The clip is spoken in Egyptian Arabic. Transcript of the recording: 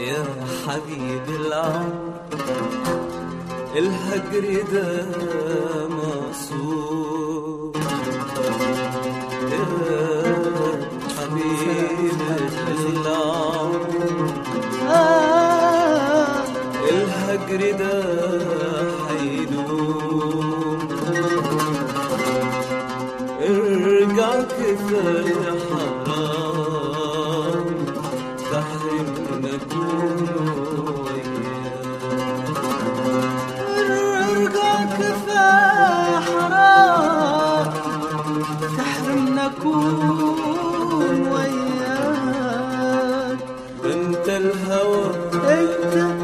يا حبيبي العمر الهجر ده مقصود يا حبيبي العمر آه الهجر ده حيدوم ارجع كفاية حرام تحرمنا كون وياك ارجع كفاية حرام تحرمنا كون وياك انت الهوى انت